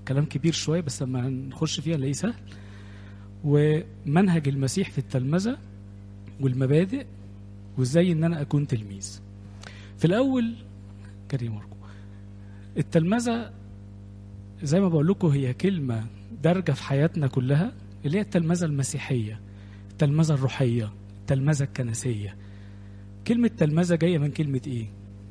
كلام كبير شويه بس لما نخش فيها نلاقيه سهل ومنهج المسيح في التلمذه والمبادئ وازاي ان انا اكون تلميذ في الاول كريم أرجو التلمذه زي ما بقول لكم هي كلمه دارجه في حياتنا كلها اللي هي التلمذه المسيحيه التلمذه الروحيه التلمذه الكنسيه كلمه تلمذه جايه من كلمه ايه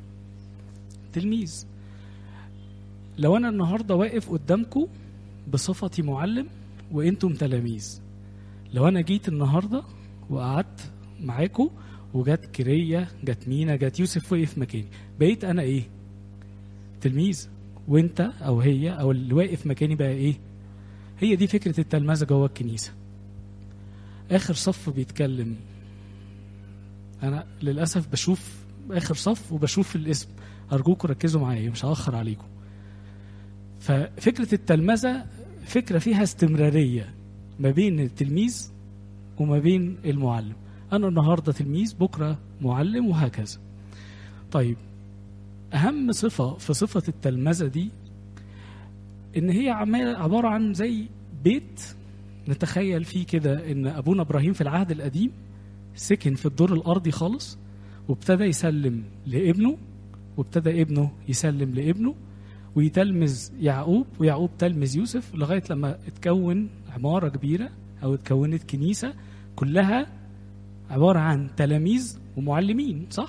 تلميذ لو انا النهارده واقف قدامكم بصفتي معلم وانتم تلاميذ لو انا جيت النهارده وقعدت معاكم وجت كريه جت مينا جت يوسف وقف مكاني بقيت انا ايه تلميذ وانت او هي او اللي واقف مكاني بقى ايه هي دي فكره التلمذه جوه الكنيسه اخر صف بيتكلم انا للاسف بشوف اخر صف وبشوف الاسم ارجوكم ركزوا معايا مش هاخر عليكم ففكره التلمذه فكره فيها استمراريه ما بين التلميذ وما بين المعلم انا النهارده تلميذ بكره معلم وهكذا طيب اهم صفه في صفه التلمذه دي ان هي عمال عباره عن زي بيت نتخيل فيه كده ان ابونا ابراهيم في العهد القديم سكن في الدور الارضي خالص وابتدى يسلم لابنه وابتدى ابنه يسلم لابنه ويتلمذ يعقوب ويعقوب تلمذ يوسف لغايه لما اتكون عماره كبيره او اتكونت كنيسه كلها عباره عن تلاميذ ومعلمين صح؟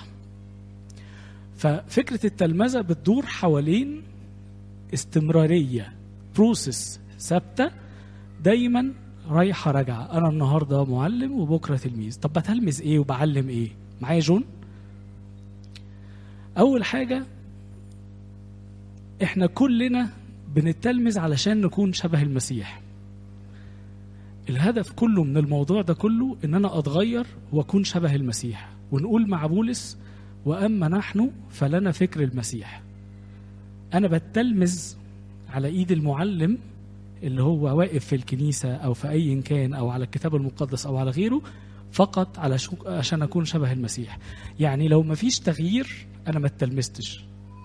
ففكره التلمذه بتدور حوالين استمراريه بروسس ثابته دايما رايحه راجعه انا النهارده معلم وبكره تلميذ طب بتلمذ ايه وبعلم ايه معايا جون اول حاجه احنا كلنا بنتلمذ علشان نكون شبه المسيح الهدف كله من الموضوع ده كله ان انا اتغير واكون شبه المسيح ونقول مع بولس واما نحن فلنا فكر المسيح انا بتلمذ على ايد المعلم اللي هو واقف في الكنيسه او في اي كان او على الكتاب المقدس او على غيره فقط على شو... عشان اكون شبه المسيح يعني لو مفيش تغيير انا ما اتلمستش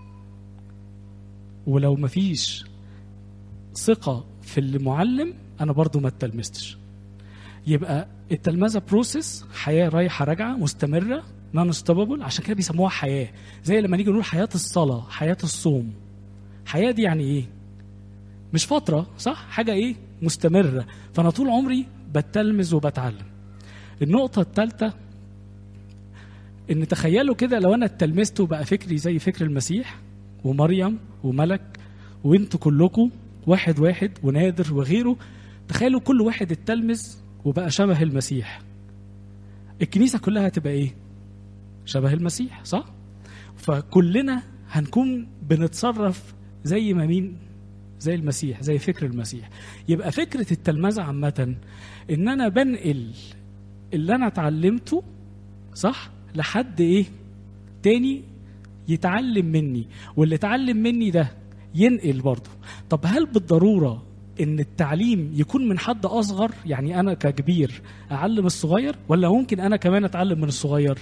ولو مفيش ثقه في المعلم انا برضو ما اتلمستش يبقى التلمذه بروسيس حياه رايحه راجعه مستمره نون ستوببل عشان كده بيسموها حياه زي لما نيجي نقول حياه الصلاه حياه الصوم حياه دي يعني ايه مش فتره صح حاجه ايه مستمره فانا طول عمري بتلمذ وبتعلم النقطه الثالثه ان تخيلوا كده لو انا اتلمذت وبقى فكري زي فكر المسيح ومريم وملك وانتوا كلكم واحد واحد ونادر وغيره تخيلوا كل واحد اتلمذ وبقى شبه المسيح الكنيسه كلها هتبقى ايه شبه المسيح صح فكلنا هنكون بنتصرف زي ما مين زي المسيح زي فكر المسيح يبقى فكره التلمذه عامه ان انا بنقل اللي انا اتعلمته صح لحد ايه تاني يتعلم مني واللي اتعلم مني ده ينقل برضه طب هل بالضروره ان التعليم يكون من حد اصغر يعني انا ككبير اعلم الصغير ولا ممكن انا كمان اتعلم من الصغير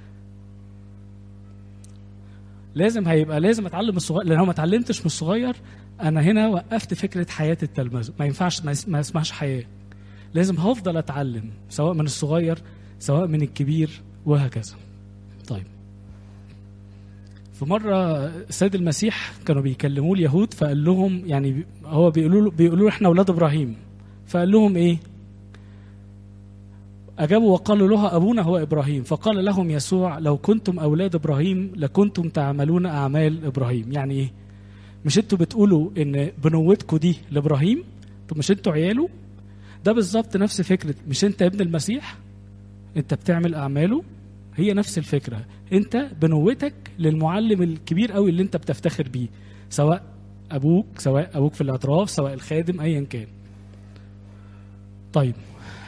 لازم هيبقى لازم اتعلم الصغير لان لو ما اتعلمتش من الصغير انا هنا وقفت فكره حياه التلمذه ما ينفعش ما اسمهاش حياه لازم هفضل اتعلم سواء من الصغير سواء من الكبير وهكذا طيب في مرة السيد المسيح كانوا بيكلموا اليهود فقال لهم يعني هو بيقولوا له بيقولوا له احنا اولاد ابراهيم فقال لهم ايه؟ اجابوا وقالوا له ابونا هو ابراهيم فقال لهم يسوع لو كنتم اولاد ابراهيم لكنتم تعملون اعمال ابراهيم يعني ايه؟ مش انتوا بتقولوا ان بنوتكم دي لابراهيم؟ طب مش انتوا عياله؟ ده بالظبط نفس فكره مش انت ابن المسيح؟ انت بتعمل اعماله هي نفس الفكره انت بنوتك للمعلم الكبير قوي اللي انت بتفتخر بيه سواء ابوك سواء ابوك في الاعتراف سواء الخادم ايا كان طيب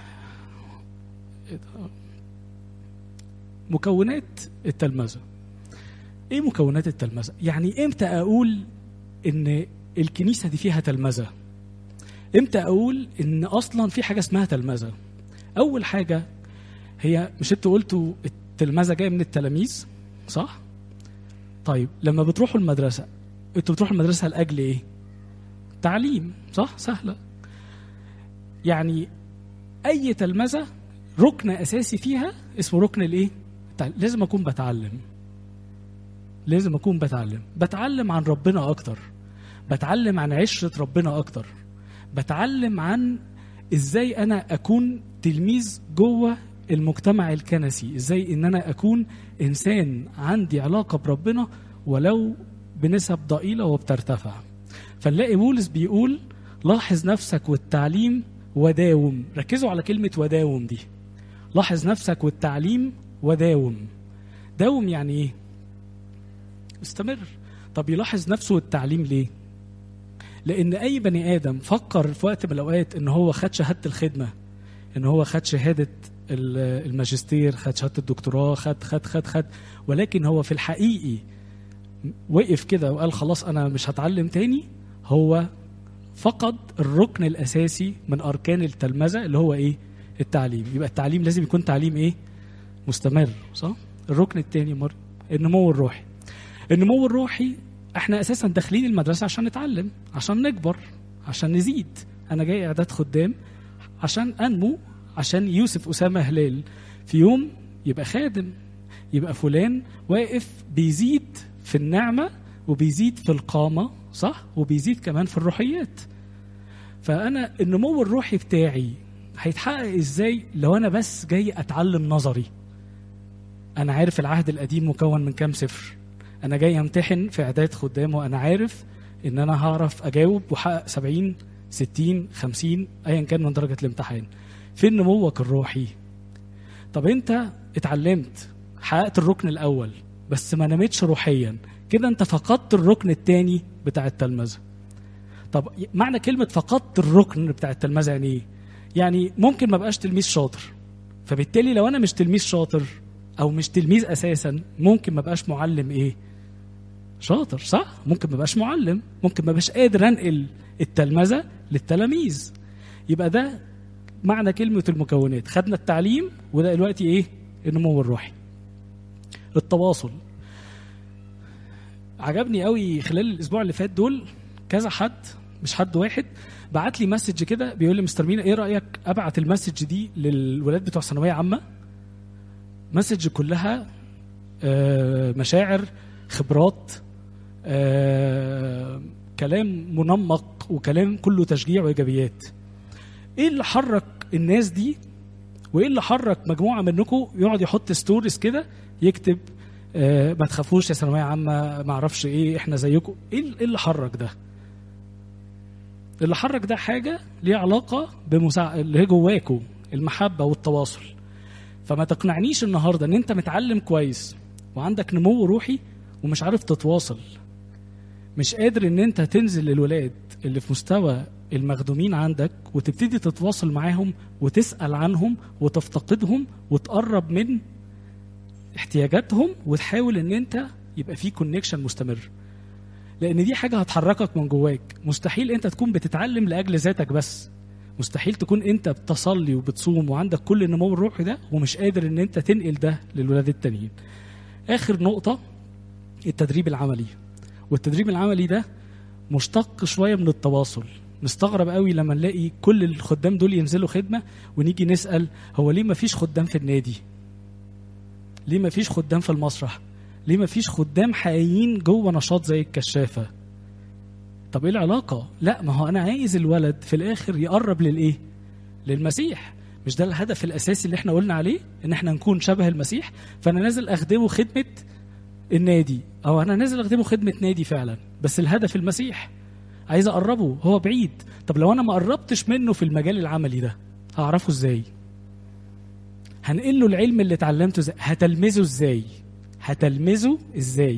مكونات التلمذه ايه مكونات التلمذه يعني امتى اقول ان الكنيسه دي فيها تلمذه امتى اقول ان اصلا في حاجه اسمها تلمذه اول حاجه هي مش انتوا قلتوا التلمذه جايه من التلاميذ صح طيب لما بتروحوا المدرسه انتوا بتروحوا المدرسه لاجل ايه تعليم صح سهله يعني اي تلمذه ركن اساسي فيها اسمه ركن الايه التع- لازم اكون بتعلم لازم اكون بتعلم بتعلم عن ربنا اكتر بتعلم عن عشره ربنا اكتر بتعلم عن ازاي انا اكون تلميذ جوه المجتمع الكنسي ازاي ان انا اكون انسان عندي علاقه بربنا ولو بنسب ضئيله وبترتفع فنلاقي بولس بيقول لاحظ نفسك والتعليم وداوم ركزوا على كلمه وداوم دي لاحظ نفسك والتعليم وداوم داوم يعني ايه استمر طب يلاحظ نفسه والتعليم ليه لان اي بني ادم فكر في وقت من الاوقات ان هو خد شهاده الخدمه ان هو خد شهاده ال- الماجستير خد شهاده الدكتوراه خد خد خد خد ولكن هو في الحقيقي وقف كده وقال خلاص انا مش هتعلم تاني هو فقد الركن الاساسي من اركان التلمذه اللي هو ايه التعليم يبقى التعليم لازم يكون تعليم ايه مستمر صح الركن الثاني مر النمو الروحي النمو الروحي احنا اساسا داخلين المدرسه عشان نتعلم عشان نكبر عشان نزيد انا جاي اعداد خدام عشان انمو عشان يوسف اسامه هلال في يوم يبقى خادم يبقى فلان واقف بيزيد في النعمه وبيزيد في القامه صح وبيزيد كمان في الروحيات فانا النمو الروحي بتاعي هيتحقق ازاي لو انا بس جاي اتعلم نظري انا عارف العهد القديم مكون من كام سفر انا جاي امتحن في اعداد خدام وانا عارف ان انا هعرف اجاوب واحقق 70 60 50 ايا كان من درجه الامتحان فين نموك الروحي طب انت اتعلمت حققت الركن الاول بس ما نمتش روحيا كده انت فقدت الركن الثاني بتاع التلمذه طب معنى كلمه فقدت الركن بتاع التلمذه يعني ايه يعني ممكن ما بقاش تلميذ شاطر فبالتالي لو انا مش تلميذ شاطر او مش تلميذ اساسا ممكن ما بقاش معلم ايه شاطر صح ممكن ما بقاش معلم ممكن ما بقاش قادر انقل التلمذه للتلاميذ يبقى ده معنى كلمه المكونات خدنا التعليم وده دلوقتي ايه النمو الروحي التواصل عجبني قوي خلال الاسبوع اللي فات دول كذا حد مش حد واحد بعت لي مسج كده بيقول لي مستر مينا ايه رايك ابعت المسج دي للولاد بتوع ثانويه عامه مسج كلها آه، مشاعر خبرات آه، كلام منمق وكلام كله تشجيع وايجابيات ايه اللي حرك الناس دي وايه اللي حرك مجموعه منكم يقعد يحط ستوريز كده يكتب آه، ما تخافوش يا ثانويه عامه ما اعرفش ايه احنا زيكم ايه إيه اللي حرك ده اللي حرك ده حاجه ليها علاقه بمساع... اللي هي جواكم المحبه والتواصل فما تقنعنيش النهارده ان انت متعلم كويس وعندك نمو روحي ومش عارف تتواصل مش قادر ان انت تنزل للولاد اللي في مستوى المخدومين عندك وتبتدي تتواصل معاهم وتسأل عنهم وتفتقدهم وتقرب من احتياجاتهم وتحاول ان انت يبقى في كونكشن مستمر لان دي حاجه هتحركك من جواك مستحيل انت تكون بتتعلم لاجل ذاتك بس مستحيل تكون انت بتصلي وبتصوم وعندك كل النمو الروحي ده ومش قادر ان انت تنقل ده للولاد التانيين اخر نقطه التدريب العملي والتدريب العملي ده مشتق شويه من التواصل نستغرب قوي لما نلاقي كل الخدام دول ينزلوا خدمه ونيجي نسال هو ليه ما فيش خدام في النادي ليه ما فيش خدام في المسرح ليه ما فيش خدام حقيقيين جوه نشاط زي الكشافه طب ايه العلاقه لا ما هو انا عايز الولد في الاخر يقرب للايه للمسيح مش ده الهدف الاساسي اللي احنا قلنا عليه ان احنا نكون شبه المسيح فانا نازل اخدمه خدمه النادي او انا نازل اخدمه خدمه نادي فعلا بس الهدف المسيح عايز اقربه هو بعيد طب لو انا ما قربتش منه في المجال العملي ده هعرفه ازاي هنقل له العلم اللي اتعلمته ازاي هتلمذه ازاي هتلمذه ازاي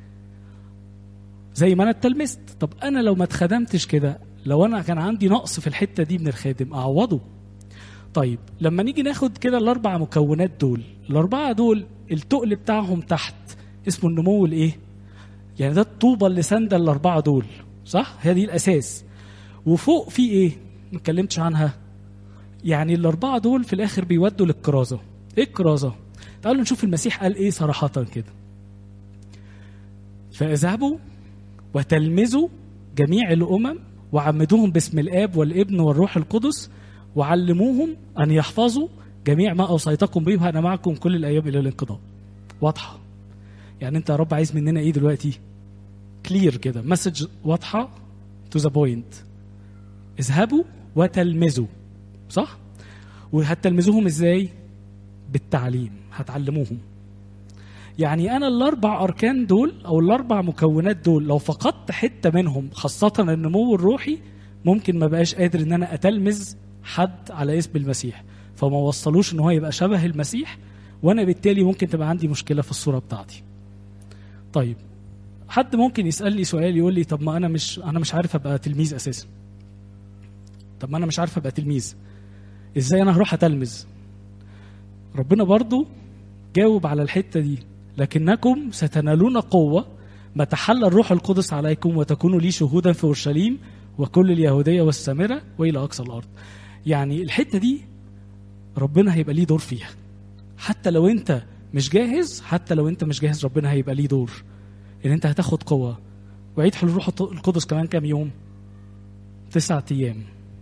زي ما انا اتلمست طب انا لو ما اتخدمتش كده لو انا كان عندي نقص في الحته دي من الخادم اعوضه طيب لما نيجي ناخد كده الاربع مكونات دول الاربعه دول التقل بتاعهم تحت اسمه النمو الايه يعني ده الطوبه اللي سانده الاربعه دول صح هي دي الاساس وفوق في ايه ما اتكلمتش عنها يعني الاربعه دول في الاخر بيودوا للكرازه ايه الكرازه تعالوا نشوف المسيح قال ايه صراحه كده فاذهبوا وتلمذوا جميع الامم وعمدوهم باسم الاب والابن والروح القدس وعلموهم ان يحفظوا جميع ما اوصيتكم به وانا معكم كل الايام الى الانقضاء واضحه يعني انت يا رب عايز مننا ايه دلوقتي كلير كده مسج واضحه تو ذا بوينت اذهبوا وتلمذوا صح وهتلمذوهم ازاي بالتعليم هتعلموهم يعني انا الاربع اركان دول او الاربع مكونات دول لو فقدت حته منهم خاصه النمو الروحي ممكن ما بقاش قادر ان انا اتلمذ حد على اسم المسيح فما وصلوش ان هو يبقى شبه المسيح وانا بالتالي ممكن تبقى عندي مشكله في الصوره بتاعتي طيب حد ممكن يسالني سؤال يقول لي طب ما انا مش انا مش عارف ابقى تلميذ اساسا طب ما انا مش عارف ابقى تلميذ ازاي انا هروح اتلمذ ربنا برضو جاوب على الحته دي لكنكم ستنالون قوه ما تحل الروح القدس عليكم وتكونوا لي شهودا في اورشليم وكل اليهوديه والسامره والى اقصى الارض يعني الحته دي ربنا هيبقى ليه دور فيها حتى لو انت مش جاهز حتى لو انت مش جاهز ربنا هيبقى ليه دور ان انت هتاخد قوه وعيد حلول الروح القدس كمان كام يوم تسعة ايام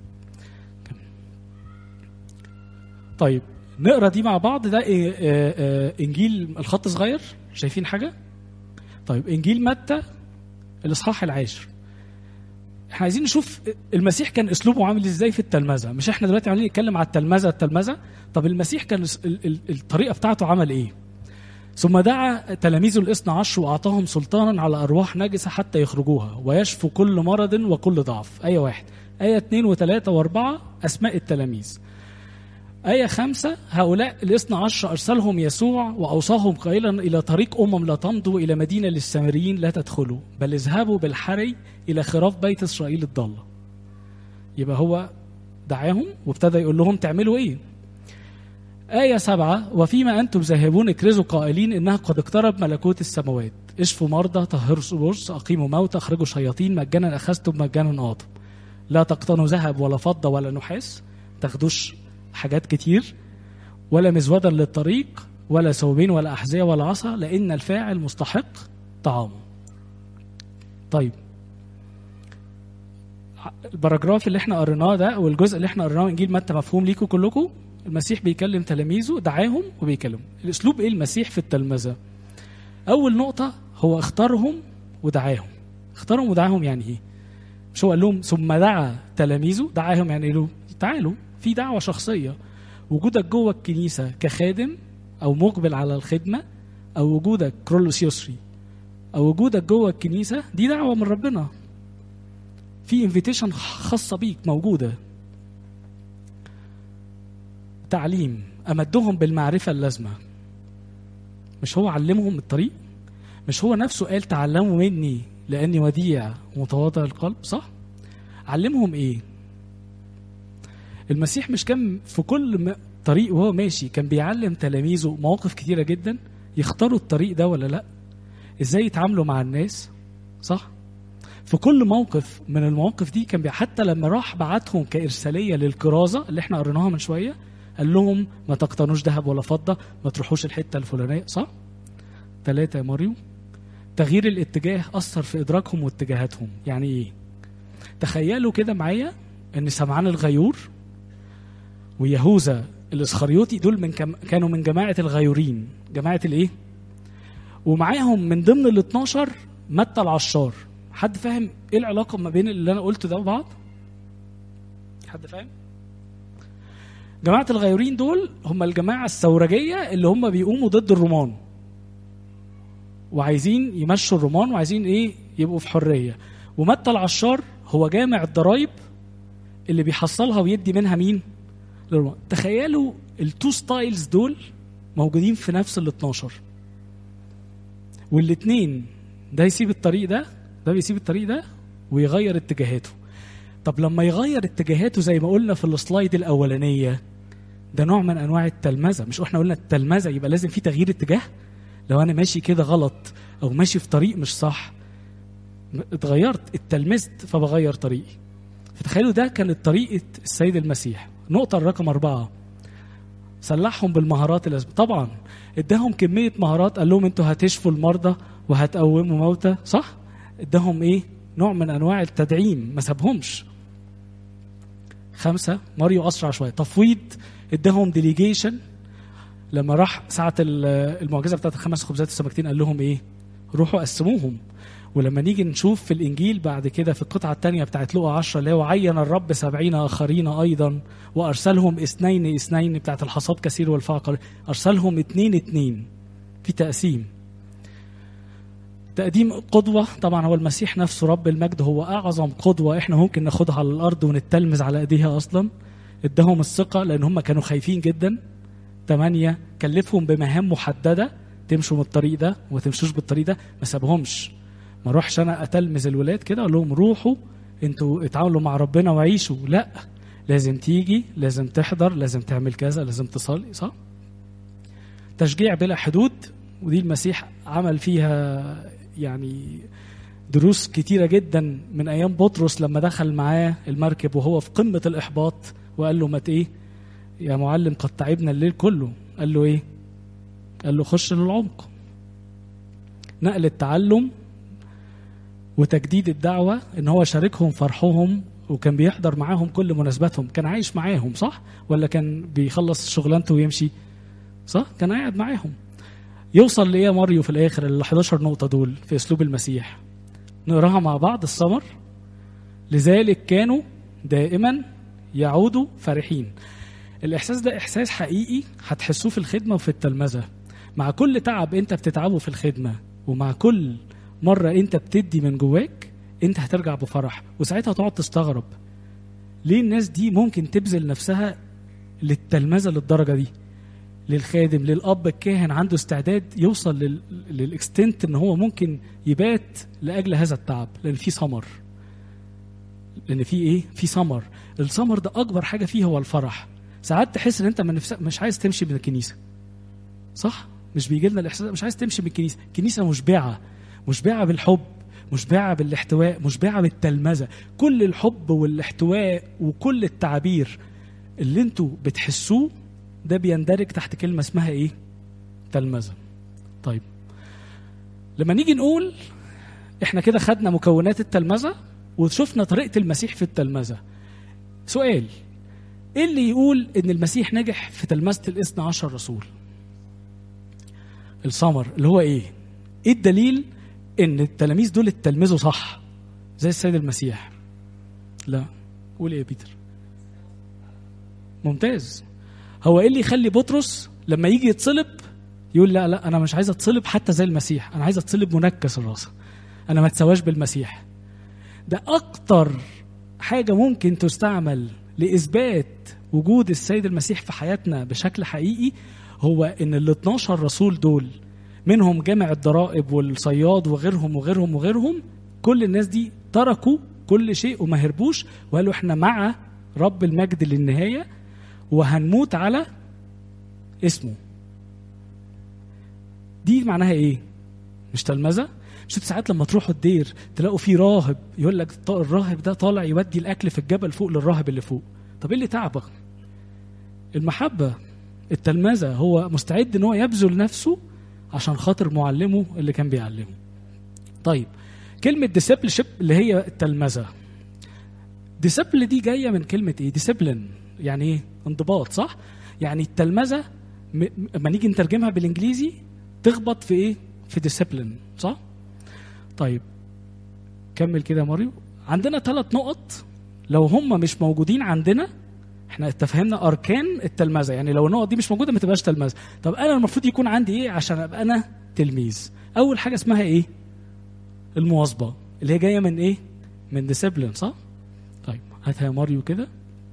طيب نقرا دي مع بعض ده إيه آه آه انجيل الخط صغير شايفين حاجه طيب انجيل متى الاصحاح العاشر احنا عايزين نشوف المسيح كان اسلوبه عامل ازاي في التلمذه مش احنا دلوقتي عاملين نتكلم على التلمذه التلمذه طب المسيح كان الطريقه بتاعته عمل ايه ثم دعا تلاميذه الاثنى عشر واعطاهم سلطانا على ارواح نجسه حتى يخرجوها ويشفوا كل مرض وكل ضعف ايه واحد ايه اثنين وثلاثه واربعه اسماء التلاميذ آية خمسة هؤلاء الاثنى عشر أرسلهم يسوع وأوصاهم قائلا إلى طريق أمم لا تمضوا إلى مدينة للسامريين لا تدخلوا بل اذهبوا بالحري إلى خراف بيت إسرائيل الضالة يبقى هو دعاهم وابتدى يقول لهم تعملوا إيه آية سبعة وفيما أنتم ذاهبون اكرزوا قائلين إنها قد اقترب ملكوت السماوات اشفوا مرضى طهروا برص أقيموا موتى أخرجوا شياطين مجانا أخذتم مجانا أعطوا لا تقتنوا ذهب ولا فضة ولا نحاس تاخدوش حاجات كتير ولا مزودا للطريق ولا ثوبين ولا أحذية ولا عصا لأن الفاعل مستحق طعامه طيب البراجراف اللي احنا قريناه ده او الجزء اللي احنا قريناه انجيل متى مفهوم ليكم كلكم المسيح بيكلم تلاميذه دعاهم وبيكلم الاسلوب ايه المسيح في التلمذه اول نقطه هو اختارهم ودعاهم اختارهم ودعاهم يعني ايه مش هو قال لهم ثم دعا تلاميذه دعاهم يعني ايه تعالوا في دعوه شخصيه وجودك جوه الكنيسه كخادم او مقبل على الخدمه او وجودك كرولوس يسري او وجودك جوه الكنيسه دي دعوه من ربنا في انفيتيشن خاصه بيك موجوده تعليم امدهم بالمعرفه اللازمه مش هو علمهم الطريق مش هو نفسه قال تعلموا مني لاني وديع ومتواضع القلب صح علمهم ايه المسيح مش كان في كل طريق وهو ماشي كان بيعلم تلاميذه مواقف كتيرة جدا يختاروا الطريق ده ولا لا ازاي يتعاملوا مع الناس صح في كل موقف من المواقف دي كان حتى لما راح بعتهم كإرسالية للكرازة اللي احنا قريناها من شوية قال لهم ما تقتنوش ذهب ولا فضة ما تروحوش الحتة الفلانية صح ثلاثة يا ماريو تغيير الاتجاه أثر في إدراكهم واتجاهاتهم يعني إيه تخيلوا كده معايا ان سمعان الغيور ويهوذا الاسخريوطي دول من كم كانوا من جماعه الغيورين جماعه الايه ومعاهم من ضمن ال 12 متى العشار حد فاهم ايه العلاقه ما بين اللي انا قلته ده وبعض حد فاهم جماعه الغيورين دول هم الجماعه الثورجيه اللي هم بيقوموا ضد الرومان وعايزين يمشوا الرومان وعايزين ايه يبقوا في حريه ومتى العشار هو جامع الضرايب اللي بيحصلها ويدي منها مين للرومان تخيلوا التو ستايلز دول موجودين في نفس ال 12 والاثنين ده يسيب الطريق ده ده بيسيب الطريق ده ويغير اتجاهاته طب لما يغير اتجاهاته زي ما قلنا في السلايد الاولانيه ده نوع من انواع التلمذه مش احنا قلنا التلمذه يبقى لازم في تغيير اتجاه لو انا ماشي كده غلط او ماشي في طريق مش صح اتغيرت اتلمذت فبغير طريقي فتخيلوا ده كانت طريقه السيد المسيح نقطه الرقم اربعه سلحهم بالمهارات اللازمه طبعا اداهم كميه مهارات قال لهم انتوا هتشفوا المرضى وهتقوموا موتى صح اداهم ايه نوع من انواع التدعيم ما سابهمش خمسه ماريو اسرع شويه تفويض اداهم ديليجيشن لما راح ساعه ال- المعجزه بتاعت الخمس خبزات والسمكتين قال لهم ايه روحوا قسموهم ولما نيجي نشوف في الانجيل بعد كده في القطعه الثانيه بتاعت لقا 10 اللي هو عين الرب سبعين اخرين ايضا وارسلهم اثنين اثنين بتاعت الحصاد كثير والفاقر ارسلهم اثنين اثنين في تقسيم تقديم قدوة طبعا هو المسيح نفسه رب المجد هو أعظم قدوة إحنا ممكن ناخدها على الأرض ونتلمذ على أيديها أصلا اداهم الثقة لأن هم كانوا خايفين جدا ثمانية كلفهم بمهام محددة تمشوا من الطريق ده وما تمشوش بالطريق ده ما سابهمش ما اروحش انا اتلمذ الولاد كده اقول لهم روحوا انتوا اتعاملوا مع ربنا وعيشوا لا لازم تيجي لازم تحضر لازم تعمل كذا لازم تصلي صح تشجيع بلا حدود ودي المسيح عمل فيها يعني دروس كتيرة جدا من أيام بطرس لما دخل معاه المركب وهو في قمة الإحباط وقال له ما ت- إيه يا معلم قد تعبنا الليل كله قال له إيه قال له خش للعمق نقل التعلم وتجديد الدعوة إن هو شاركهم فرحهم وكان بيحضر معاهم كل مناسباتهم كان عايش معاهم صح ولا كان بيخلص شغلانته ويمشي صح كان قاعد معاهم يوصل لإيه يا ماريو في الآخر ال 11 نقطة دول في أسلوب المسيح نقراها مع بعض السمر لذلك كانوا دائما يعودوا فرحين الإحساس ده إحساس حقيقي هتحسوه في الخدمة وفي التلمذة مع كل تعب أنت بتتعبه في الخدمة ومع كل مرة أنت بتدي من جواك أنت هترجع بفرح وساعتها تقعد تستغرب ليه الناس دي ممكن تبذل نفسها للتلمذة للدرجة دي للخادم للاب الكاهن عنده استعداد يوصل لل... للاكستنت ان هو ممكن يبات لاجل هذا التعب لان في ثمر لان في ايه في ثمر الثمر ده اكبر حاجه فيه هو الفرح ساعات تحس ان انت من نفسك مش عايز تمشي من الكنيسه صح مش بيجي لنا الاحساس ده؟ مش عايز تمشي من الكنيسه الكنيسه مشبعه مشبعه بالحب مشبعه بالاحتواء مشبعه بالتلمذه كل الحب والاحتواء وكل التعابير اللي انتوا بتحسوه ده بيندرج تحت كلمة اسمها ايه؟ تلمذة. طيب لما نيجي نقول احنا كده خدنا مكونات التلمذة وشفنا طريقة المسيح في التلمذة. سؤال ايه اللي يقول ان المسيح نجح في تلمذة الاثنى عشر رسول؟ الثمر اللي هو ايه؟ ايه الدليل ان التلاميذ دول اتلمذوا صح زي السيد المسيح؟ لا قول ايه يا بيتر؟ ممتاز هو ايه اللي يخلي بطرس لما يجي يتصلب يقول لا لا انا مش عايز اتصلب حتى زي المسيح انا عايز اتصلب منكس الراس انا ما اتسواش بالمسيح ده اكتر حاجه ممكن تستعمل لاثبات وجود السيد المسيح في حياتنا بشكل حقيقي هو ان ال 12 رسول دول منهم جامع الضرائب والصياد وغيرهم وغيرهم وغيرهم كل الناس دي تركوا كل شيء وما هربوش وقالوا احنا مع رب المجد للنهايه وهنموت على اسمه دي معناها ايه مش تلمذة مش انتوا ساعات لما تروحوا الدير تلاقوا في راهب يقول لك ط- الراهب ده طالع يودي الاكل في الجبل فوق للراهب اللي فوق طب ايه اللي تعبك المحبة التلمذة هو مستعد ان هو يبذل نفسه عشان خاطر معلمه اللي كان بيعلمه طيب كلمة discipleship اللي هي التلمذة ديسيبل دي جايه من كلمه ايه ديسيبلين يعني ايه انضباط صح يعني التلمذه م- لما نيجي نترجمها بالانجليزي تخبط في ايه في ديسيبلين صح طيب كمل كده يا ماريو عندنا ثلاث نقط لو هم مش موجودين عندنا احنا اتفهمنا اركان التلمذه يعني لو النقط دي مش موجوده ما تبقاش تلمذه طب انا المفروض يكون عندي ايه عشان ابقى انا تلميذ اول حاجه اسمها ايه المواظبه اللي هي جايه من ايه من ديسيبلين صح طيب هاتها يا ماريو كده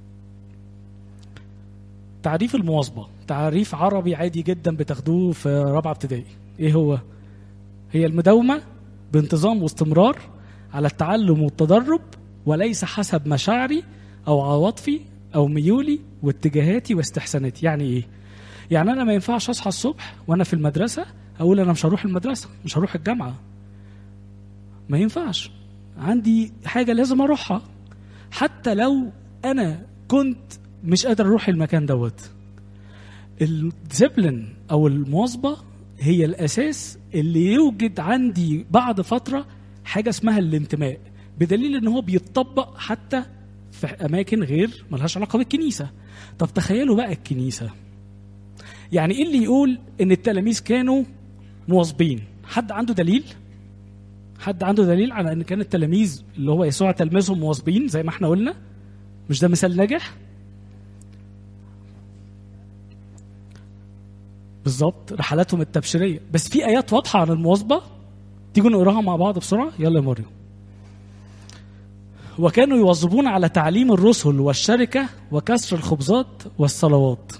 تعريف المواظبة تعريف عربي عادي جدا بتاخدوه في رابعة ابتدائي ايه هو هي المداومة بانتظام واستمرار على التعلم والتدرب وليس حسب مشاعري او عواطفي او ميولي واتجاهاتي واستحساناتي يعني ايه يعني انا ما ينفعش اصحى الصبح وانا في المدرسة اقول انا مش هروح المدرسة مش هروح الجامعة ما ينفعش عندي حاجة لازم اروحها حتى لو انا كنت مش قادر اروح المكان دوت الديسيبلين او المواظبه هي الاساس اللي يوجد عندي بعد فتره حاجه اسمها الانتماء بدليل ان هو بيتطبق حتى في اماكن غير ملهاش علاقه بالكنيسه طب تخيلوا بقى الكنيسه يعني ايه اللي يقول ان التلاميذ كانوا مواظبين حد عنده دليل حد عنده دليل على ان كان التلاميذ اللي هو يسوع تلميذهم مواظبين زي ما احنا قلنا مش ده مثال ناجح بالظبط رحلاتهم التبشيريه بس في ايات واضحه عن المواظبه تيجوا نقراها مع بعض بسرعه يلا يا مريم وكانوا يواظبون على تعليم الرسل والشركه وكسر الخبزات والصلوات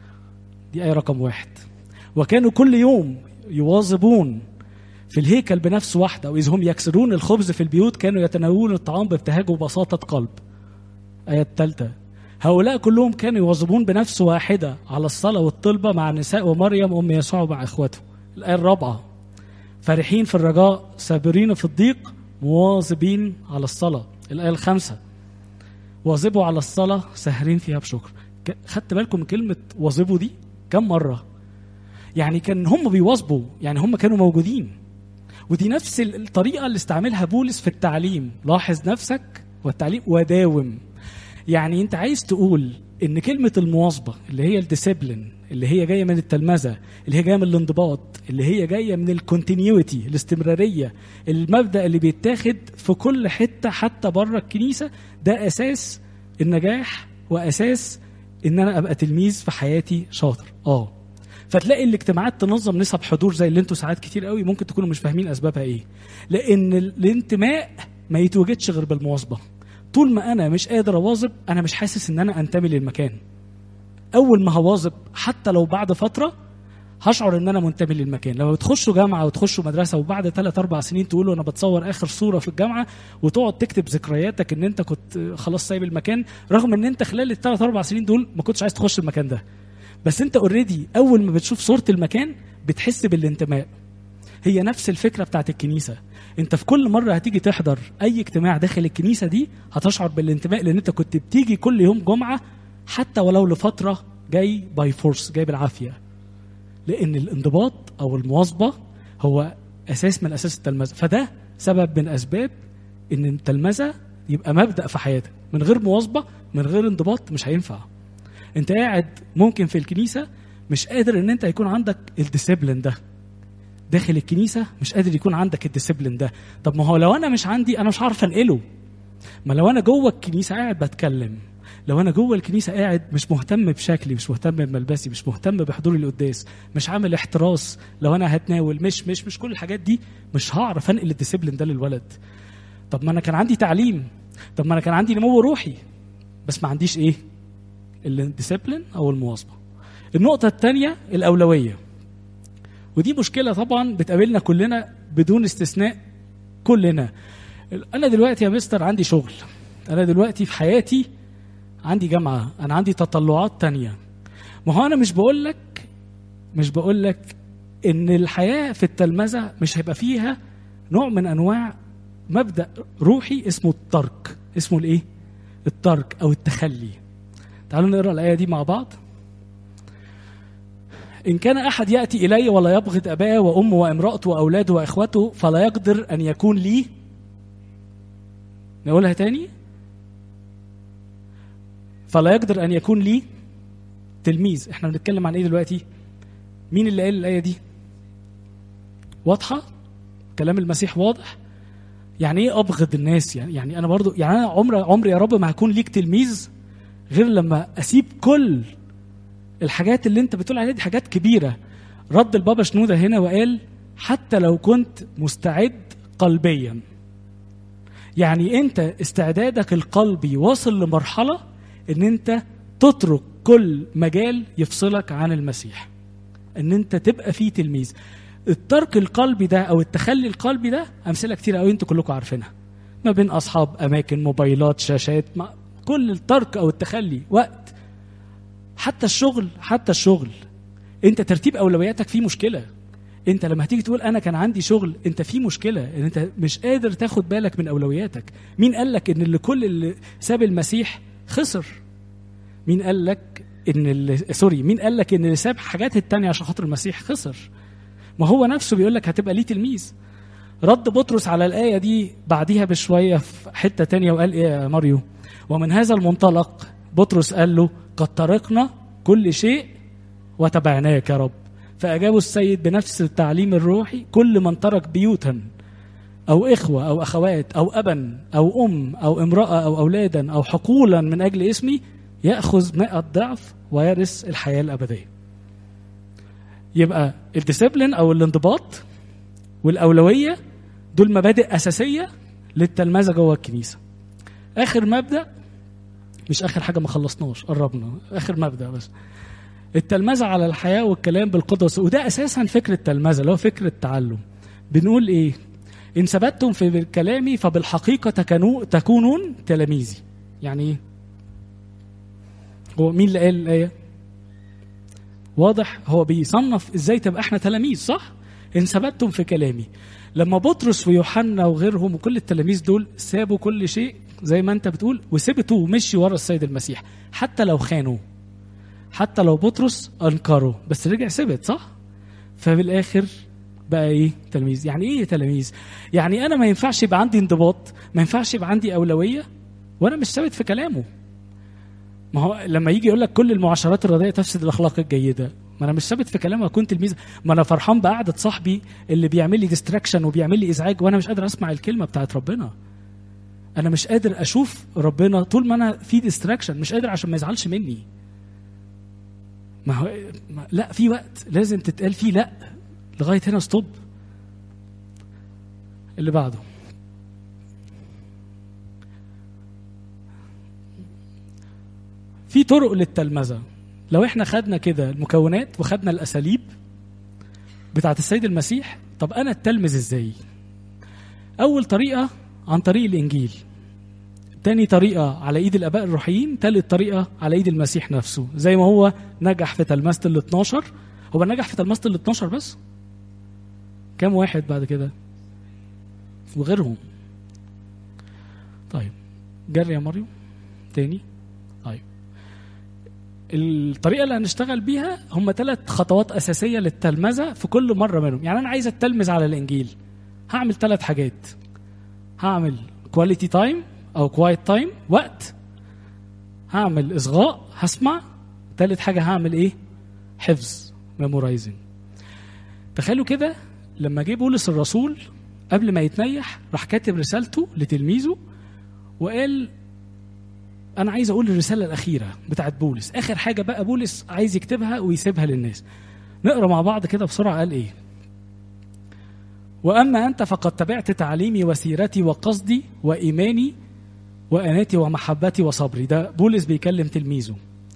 دي آية رقم واحد وكانوا كل يوم يواظبون في الهيكل بنفس واحدة وإذ هم يكسرون الخبز في البيوت كانوا يتناولون الطعام بابتهاج وبساطة قلب آية الثالثة هؤلاء كلهم كانوا يواظبون بنفس واحدة على الصلاة والطلبة مع النساء ومريم أم يسوع مع إخوته الآية الرابعة فرحين في الرجاء صابرين في الضيق مواظبين على الصلاة الآية الخامسة واظبوا على الصلاة ساهرين فيها بشكر خدت بالكم من كلمة واظبوا دي كم مرة يعني كان هم بيواظبوا يعني هم كانوا موجودين ودي نفس الطريقة اللي استعملها بولس في التعليم لاحظ نفسك والتعليم وداوم يعني انت عايز تقول ان كلمة المواظبة اللي هي الديسيبلين اللي هي جاية من التلمذة اللي هي جاية من الانضباط اللي هي جاية من الكونتينيوتي الاستمرارية المبدأ اللي بيتاخد في كل حتة حتى بره الكنيسة ده أساس النجاح وأساس ان انا ابقى تلميذ في حياتي شاطر اه فتلاقي الاجتماعات تنظم نسب حضور زي اللي انتوا ساعات كتير قوي ممكن تكونوا مش فاهمين اسبابها ايه لان الانتماء ما يتوجدش غير بالمواظبه طول ما انا مش قادر اواظب انا مش حاسس ان انا انتمي للمكان اول ما هواظب حتى لو بعد فتره هشعر ان انا منتمي للمكان لما بتخشوا جامعه وتخشوا مدرسه وبعد ثلاث اربع سنين تقولوا انا بتصور اخر صوره في الجامعه وتقعد تكتب ذكرياتك ان انت كنت خلاص سايب المكان رغم ان انت خلال الثلاث اربع سنين دول ما كنتش عايز تخش المكان ده بس انت اوريدي اول ما بتشوف صوره المكان بتحس بالانتماء هي نفس الفكره بتاعت الكنيسه انت في كل مره هتيجي تحضر اي اجتماع داخل الكنيسه دي هتشعر بالانتماء لان انت كنت بتيجي كل يوم جمعه حتى ولو لفتره جاي باي فورس جاي بالعافيه لان الانضباط او المواظبه هو اساس من اساس التلمذه فده سبب من اسباب ان التلمذه يبقى مبدا في حياتك من غير مواظبه من غير انضباط مش هينفع انت قاعد ممكن في الكنيسه مش قادر ان انت يكون عندك الديسيبلين ده داخل الكنيسه مش قادر يكون عندك الديسيبلين ده طب ما هو لو انا مش عندي انا مش عارف انقله ما لو انا جوه الكنيسه قاعد بتكلم لو انا جوه الكنيسه قاعد مش مهتم بشكلي مش مهتم بملبسي مش مهتم بحضوري القداس مش عامل احتراس لو انا هتناول مش مش مش كل الحاجات دي مش هعرف انقل الديسيبلين ده للولد طب ما انا كان عندي تعليم طب ما انا كان عندي نمو روحي بس ما عنديش ايه الديسيبلين او المواظبه النقطه الثانيه الاولويه ودي مشكله طبعا بتقابلنا كلنا بدون استثناء كلنا انا دلوقتي يا مستر عندي شغل انا دلوقتي في حياتي عندي جامعه انا عندي تطلعات تانية ما هو انا مش بقول لك مش بقول لك ان الحياه في التلمذه مش هيبقى فيها نوع من انواع مبدا روحي اسمه الترك اسمه الايه الترك او التخلي تعالوا نقرا الايه دي مع بعض إن كان أحد يأتي إلي ولا يبغض أباه وأمه وامرأته وأولاده وإخوته فلا يقدر أن يكون لي نقولها تاني فلا يقدر أن يكون لي تلميذ احنا بنتكلم عن ايه دلوقتي مين اللي قال الآية دي واضحة كلام المسيح واضح يعني ايه ابغض الناس يعني يعني انا برضو يعني انا عمري عمري يا رب ما هكون ليك تلميذ غير لما اسيب كل الحاجات اللي انت بتقول عليها دي حاجات كبيره رد البابا شنوده هنا وقال حتى لو كنت مستعد قلبيا يعني انت استعدادك القلبي واصل لمرحله ان انت تترك كل مجال يفصلك عن المسيح ان انت تبقى فيه تلميذ الترك القلبي ده او التخلي القلبي ده امثله كتير قوي انتوا كلكم عارفينها ما بين اصحاب اماكن موبايلات شاشات ما كل الترك او التخلي وقت حتى الشغل حتى الشغل انت ترتيب اولوياتك فيه مشكله انت لما هتيجي تقول انا كان عندي شغل انت في مشكله ان انت مش قادر تاخد بالك من اولوياتك مين قال لك ان اللي كل اللي ساب المسيح خسر مين قال لك ان اللي سوري مين قال لك ان اللي ساب حاجات التانية عشان خاطر المسيح خسر ما هو نفسه بيقول لك هتبقى ليه تلميذ رد بطرس على الآية دي بعديها بشوية في حتة تانية وقال إيه يا ماريو ومن هذا المنطلق بطرس قال له قد تركنا كل شيء وتبعناك يا رب فأجابه السيد بنفس التعليم الروحي كل من ترك بيوتا أو إخوة أو أخوات أو أبا أو أم أو امرأة أو أولادا أو حقولا من أجل اسمي يأخذ مئة ضعف ويرث الحياة الأبدية يبقى الديسيبلين أو الانضباط والأولوية دول مبادئ أساسية للتلمذة جوه الكنيسة آخر مبدأ مش آخر حاجة ما خلصناش قربنا آخر مبدأ بس التلمذة على الحياة والكلام بالقدس وده أساسا فكرة التلمذة اللي هو فكرة التعلم بنقول إيه إن ثبتتم في كلامي فبالحقيقة تكونوا تكونون تلاميذي يعني إيه هو مين اللي قال الآية واضح هو بيصنف إزاي تبقى إحنا تلاميذ صح إن ثبتتم في كلامي لما بطرس ويوحنا وغيرهم وكل التلاميذ دول سابوا كل شيء زي ما انت بتقول وسبتوا ومشي ورا السيد المسيح حتى لو خانوا حتى لو بطرس انكره بس رجع ثبت صح ففي الاخر بقى ايه تلميذ يعني ايه تلاميذ يعني انا ما ينفعش يبقى عندي انضباط ما ينفعش يبقى عندي اولويه وانا مش ثابت في كلامه ما هو لما يجي يقول لك كل المعاشرات الرديئه تفسد الاخلاق الجيده ما انا مش ثابت في كلامه اكون تلميذ ما انا فرحان بقعده صاحبي اللي بيعمل لي ديستراكشن وبيعمل لي ازعاج وانا مش قادر اسمع الكلمه بتاعت ربنا انا مش قادر اشوف ربنا طول ما انا في ديستراكشن مش قادر عشان ما يزعلش مني ما هو ما لا في وقت لازم تتقال فيه لا لغايه هنا ستوب اللي بعده في طرق للتلمذه لو احنا خدنا كده المكونات وخدنا الاساليب بتاعت السيد المسيح طب انا اتلمذ ازاي اول طريقه عن طريق الانجيل تاني طريقة على ايد الاباء الروحيين تالت طريقة على ايد المسيح نفسه زي ما هو نجح في تلمذة ال 12 هو نجح في تلمذة ال 12 بس كم واحد بعد كده وغيرهم طيب جري يا مريم تاني طيب الطريقه اللي هنشتغل بيها هم ثلاث خطوات اساسيه للتلمذه في كل مره منهم يعني انا عايز اتلمذ على الانجيل هعمل ثلاث حاجات هعمل كواليتي تايم او كوايت تايم وقت هعمل اصغاء هسمع ثالث حاجه هعمل ايه حفظ ميمورايزنج تخيلوا كده لما جه بولس الرسول قبل ما يتنيح راح كاتب رسالته لتلميذه وقال انا عايز اقول الرساله الاخيره بتاعت بولس اخر حاجه بقى بولس عايز يكتبها ويسيبها للناس نقرا مع بعض كده بسرعه قال ايه واما انت فقد تبعت تعليمي وسيرتي وقصدي وايماني واناتي ومحبتي وصبري ده بولس بيكلم تلميذه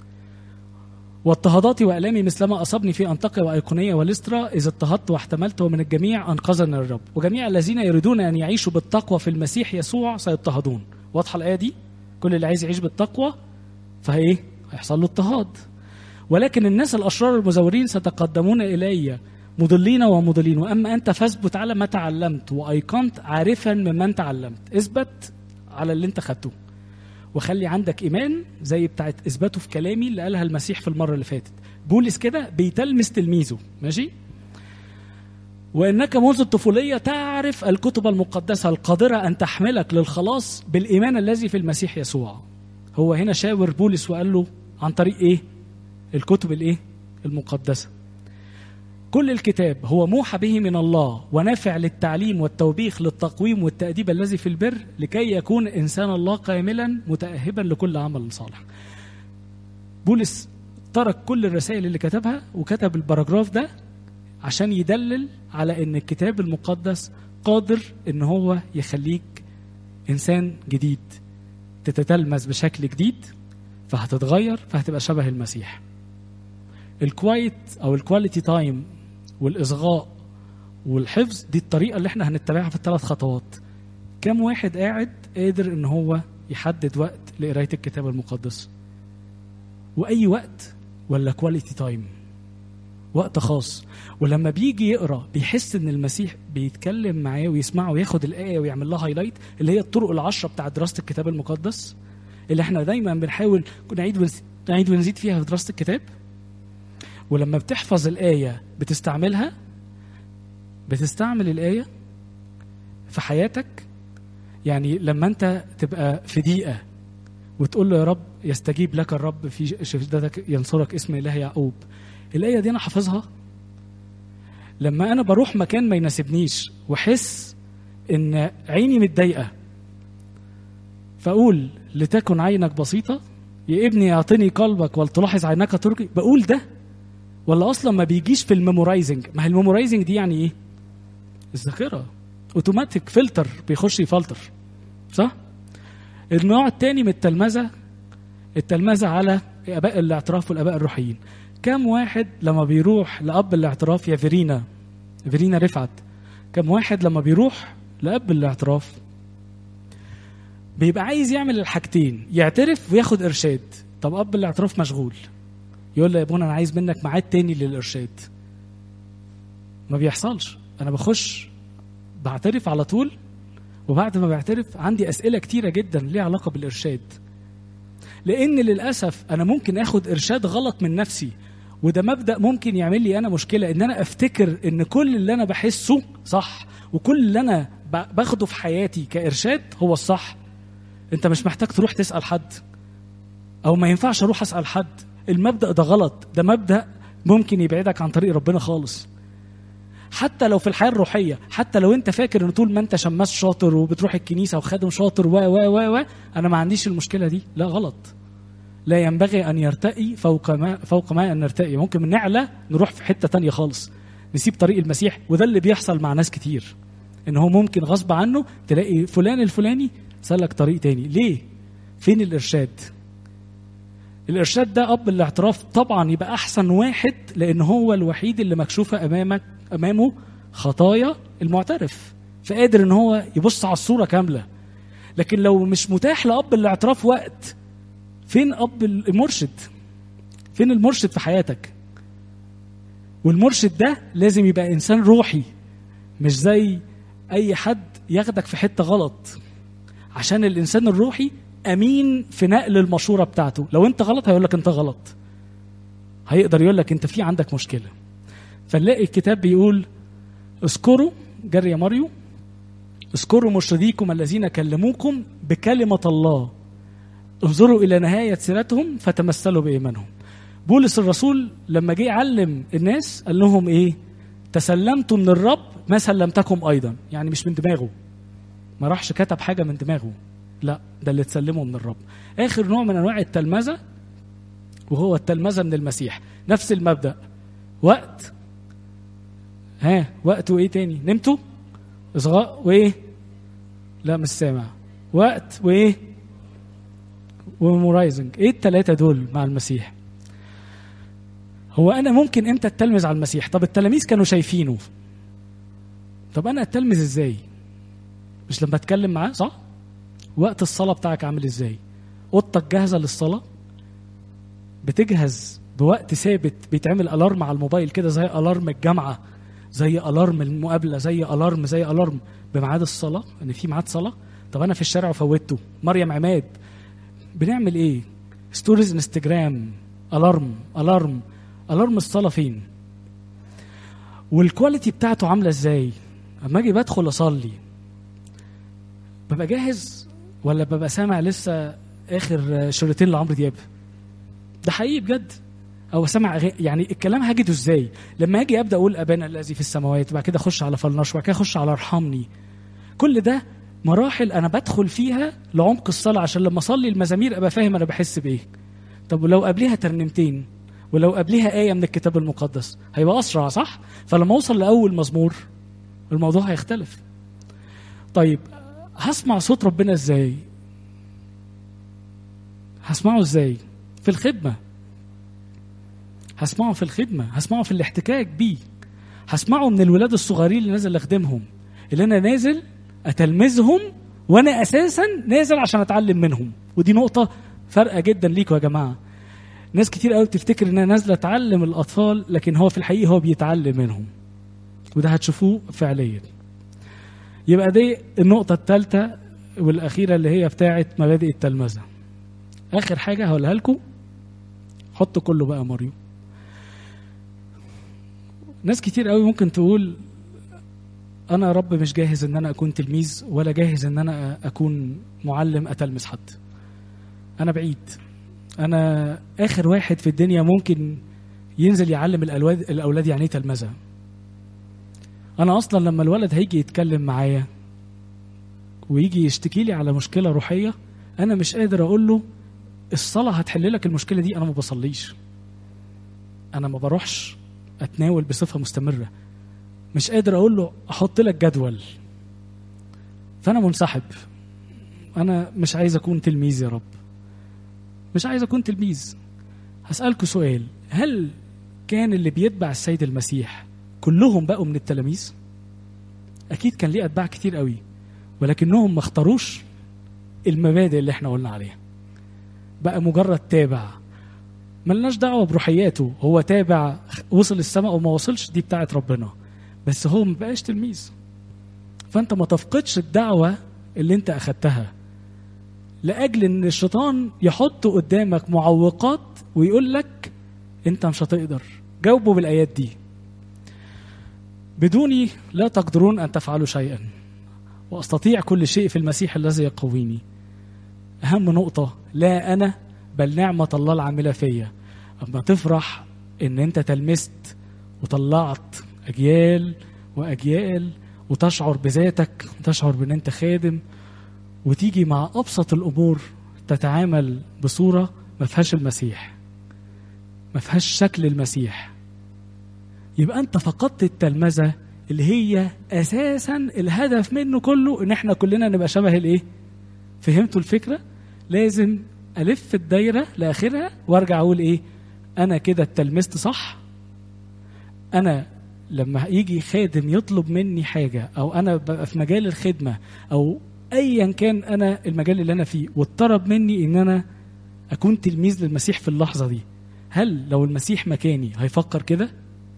واضطهاداتي والامي مثلما اصابني في انطاكيا وايقونيه ولسترا اذا اضطهدت واحتملت ومن الجميع انقذني الرب وجميع الذين يريدون ان يعيشوا بالتقوى في المسيح يسوع سيضطهدون واضحه الايه دي كل اللي عايز يعيش بالتقوى فهي هيحصل له اضطهاد ولكن الناس الاشرار المزورين سيتقدمون الي مضلين ومضلين واما انت فاثبت على ما تعلمت وايقنت عارفا ممن تعلمت اثبت على اللي انت خدته وخلي عندك ايمان زي بتاعت اثباته في كلامي اللي قالها المسيح في المره اللي فاتت بولس كده بيتلمس تلميذه ماشي وانك منذ الطفوليه تعرف الكتب المقدسه القادره ان تحملك للخلاص بالايمان الذي في المسيح يسوع هو هنا شاور بولس وقال له عن طريق ايه الكتب الايه المقدسه كل الكتاب هو موحى به من الله ونافع للتعليم والتوبيخ للتقويم والتأديب الذي في البر لكي يكون إنسان الله كاملا متأهبا لكل عمل صالح بولس ترك كل الرسائل اللي كتبها وكتب الباراجراف ده عشان يدلل على ان الكتاب المقدس قادر ان هو يخليك انسان جديد تتتلمذ بشكل جديد فهتتغير فهتبقى شبه المسيح الكوايت او الكواليتي تايم والاصغاء والحفظ دي الطريقه اللي احنا هنتبعها في الثلاث خطوات كم واحد قاعد قادر ان هو يحدد وقت لقرايه الكتاب المقدس واي وقت ولا كواليتي تايم وقت خاص ولما بيجي يقرا بيحس ان المسيح بيتكلم معاه ويسمعه وياخد الايه ويعمل لها هايلايت اللي هي الطرق العشره بتاع دراسه الكتاب المقدس اللي احنا دايما بنحاول نعيد نعيد ونزيد فيها في دراسه الكتاب ولما بتحفظ الايه بتستعملها بتستعمل الايه في حياتك يعني لما انت تبقى في ضيقه وتقول له يا رب يستجيب لك الرب في شدتك ينصرك اسم اله يعقوب الايه دي انا حافظها لما انا بروح مكان ما يناسبنيش واحس ان عيني متضايقه فاقول لتكن عينك بسيطه يا ابني اعطني قلبك ولتلاحظ عينك تركي بقول ده ولا اصلا ما بيجيش في الميمورايزنج ما هي الميمورايزنج دي يعني ايه الذاكره اوتوماتيك فلتر بيخش يفلتر صح النوع الثاني من التلمذه التلمذه على اباء الاعتراف والاباء الروحيين كم واحد لما بيروح لاب الاعتراف يا فيرينا فيرينا رفعت كم واحد لما بيروح لاب الاعتراف بيبقى عايز يعمل الحاجتين يعترف وياخد ارشاد طب اب الاعتراف مشغول يقول له يا ابونا انا عايز منك ميعاد تاني للارشاد ما بيحصلش انا بخش بعترف على طول وبعد ما بعترف عندي اسئله كتيره جدا ليها علاقه بالارشاد لان للاسف انا ممكن اخد ارشاد غلط من نفسي وده مبدا ممكن يعمل لي انا مشكله ان انا افتكر ان كل اللي انا بحسه صح وكل اللي انا باخده في حياتي كارشاد هو الصح انت مش محتاج تروح تسال حد او ما ينفعش اروح اسال حد المبدا ده غلط ده مبدا ممكن يبعدك عن طريق ربنا خالص حتى لو في الحياه الروحيه حتى لو انت فاكر ان طول ما انت شماس شاطر وبتروح الكنيسه وخادم شاطر و و و و انا ما عنديش المشكله دي لا غلط لا ينبغي ان يرتقي فوق ما فوق ما ان نرتقي ممكن نعلى نروح في حته تانية خالص نسيب طريق المسيح وده اللي بيحصل مع ناس كتير ان هو ممكن غصب عنه تلاقي فلان الفلاني سلك طريق تاني ليه فين الارشاد الارشاد ده اب الاعتراف طبعا يبقى احسن واحد لان هو الوحيد اللي مكشوفه امامك امامه خطايا المعترف فقادر ان هو يبص على الصوره كامله لكن لو مش متاح لاب الاعتراف وقت فين اب المرشد فين المرشد في حياتك والمرشد ده لازم يبقى انسان روحي مش زي اي حد ياخدك في حته غلط عشان الانسان الروحي امين في نقل المشوره بتاعته لو انت غلط هيقول لك انت غلط هيقدر يقول لك انت في عندك مشكله فنلاقي الكتاب بيقول اذكروا جري يا ماريو اذكروا مرشديكم الذين كلموكم بكلمه الله انظروا الى نهايه سيرتهم فتمثلوا بايمانهم بولس الرسول لما جه يعلم الناس قال لهم ايه تسلمتوا من الرب ما سلمتكم ايضا يعني مش من دماغه ما راحش كتب حاجه من دماغه لا ده اللي تسلمه من الرب اخر نوع من انواع التلمذه وهو التلمذه من المسيح نفس المبدا وقت ها وقت وايه تاني نمتوا اصغاء وايه لا مش سامع وقت وايه وميمورايزنج ايه التلاتة دول مع المسيح هو انا ممكن امتى اتلمذ على المسيح طب التلاميذ كانوا شايفينه طب انا اتلمذ ازاي مش لما اتكلم معاه صح وقت الصلاه بتاعك عامل ازاي اوضتك جاهزه للصلاه بتجهز بوقت ثابت بيتعمل الارم على الموبايل كده زي الارم الجامعه زي الارم المقابله زي الارم زي الارم بميعاد الصلاه ان في ميعاد صلاه طب انا في الشارع وفوتته مريم عماد بنعمل ايه ستوريز انستجرام الارم الارم الارم الصلاه فين والكواليتي بتاعته عامله ازاي اما اجي بدخل اصلي ببقى جاهز ولا ببقى سامع لسه اخر شريطين لعمرو دياب ده حقيقي بجد او سامع أغاني يعني الكلام هجده ازاي لما اجي ابدا اقول ابانا الذي في السماوات بعد كده اخش على فلنش بعد كده اخش على ارحمني كل ده مراحل انا بدخل فيها لعمق الصلاه عشان لما اصلي المزامير ابقى فاهم انا بحس بايه طب ولو قبليها ترنيمتين ولو قبليها آية من الكتاب المقدس هيبقى أسرع صح؟ فلما أوصل لأول مزمور الموضوع هيختلف طيب هسمع صوت ربنا ازاي هسمعه ازاي في الخدمة هسمعه في الخدمة هسمعه في الاحتكاك بيه هسمعه من الولاد الصغيرين اللي نازل اخدمهم اللي انا نازل اتلمذهم وانا اساسا نازل عشان اتعلم منهم ودي نقطة فارقة جدا ليكوا يا جماعة ناس كتير قوي بتفتكر انها نازلة تعلم الاطفال لكن هو في الحقيقة هو بيتعلم منهم وده هتشوفوه فعليا يبقى دي النقطة الثالثة والأخيرة اللي هي بتاعة مبادئ التلمذة آخر حاجة هقولها لكم حطوا كله بقى ماريو ناس كتير قوي ممكن تقول انا يا رب مش جاهز ان انا اكون تلميذ ولا جاهز ان انا اكون معلم اتلمس حد انا بعيد انا اخر واحد في الدنيا ممكن ينزل يعلم الاولاد الاولاد يعني ايه تلمذه انا اصلا لما الولد هيجي يتكلم معايا ويجي يشتكي لي على مشكله روحيه انا مش قادر اقول له الصلاه هتحل لك المشكله دي انا ما بصليش انا ما بروحش اتناول بصفه مستمره مش قادر اقول له احط لك جدول فانا منسحب انا مش عايز اكون تلميذ يا رب مش عايز اكون تلميذ هسالكوا سؤال هل كان اللي بيتبع السيد المسيح كلهم بقوا من التلاميذ اكيد كان ليه اتباع كتير قوي ولكنهم ما اختاروش المبادئ اللي احنا قلنا عليها بقى مجرد تابع ملناش دعوه بروحياته هو تابع وصل السماء وما وصلش دي بتاعت ربنا بس هو ما بقاش تلميذ فانت ما تفقدش الدعوه اللي انت اخدتها لاجل ان الشيطان يحط قدامك معوقات ويقول لك انت مش هتقدر جاوبه بالايات دي بدوني لا تقدرون ان تفعلوا شيئا واستطيع كل شيء في المسيح الذي يقويني اهم نقطه لا انا بل نعمه الله العامله فيا اما تفرح ان انت تلمست وطلعت اجيال واجيال وتشعر بذاتك وتشعر بان انت خادم وتيجي مع ابسط الامور تتعامل بصوره ما فيهاش المسيح ما فيهاش شكل المسيح يبقى انت فقدت التلمذه اللي هي اساسا الهدف منه كله ان احنا كلنا نبقى شبه الايه فهمتوا الفكره لازم الف الدايره لاخرها وارجع اقول ايه انا كده اتلمست صح انا لما يجي خادم يطلب مني حاجه او انا ببقى في مجال الخدمه او ايا كان انا المجال اللي انا فيه واتطلب مني ان انا اكون تلميذ للمسيح في اللحظه دي هل لو المسيح مكاني هيفكر كده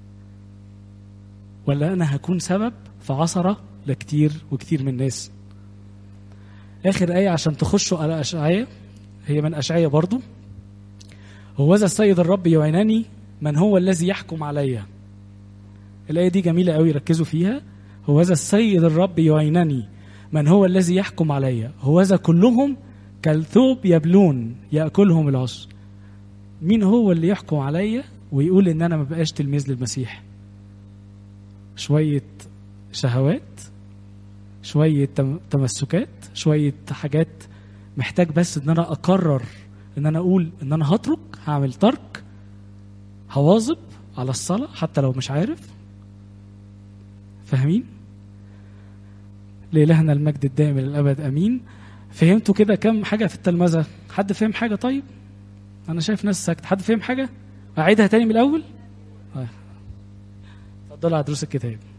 ولا انا هكون سبب في عثره لكتير وكتير من الناس اخر ايه عشان تخشوا على اشعياء هي من اشعياء برضو هوذا السيد الرب يعينني من هو الذي يحكم عليّ الآية دي جميلة قوي ركزوا فيها هوذا السيد الرب يعينني من هو الذي يحكم علي هوذا كلهم كالثوب يبلون يأكلهم العصر مين هو اللي يحكم عليا ويقول ان انا ما بقاش تلميذ للمسيح شوية شهوات شوية تمسكات شوية حاجات محتاج بس ان انا اقرر ان انا اقول ان انا هترك هعمل ترك هواظب على الصلاة حتى لو مش عارف فاهمين؟ لإلهنا المجد الدائم للأبد أمين فهمتوا كده كم حاجة في التلمذة؟ حد فهم حاجة طيب؟ أنا شايف ناس ساكت حد فهم حاجة؟ أعيدها تاني من الأول؟ اتفضلوا على دروس الكتاب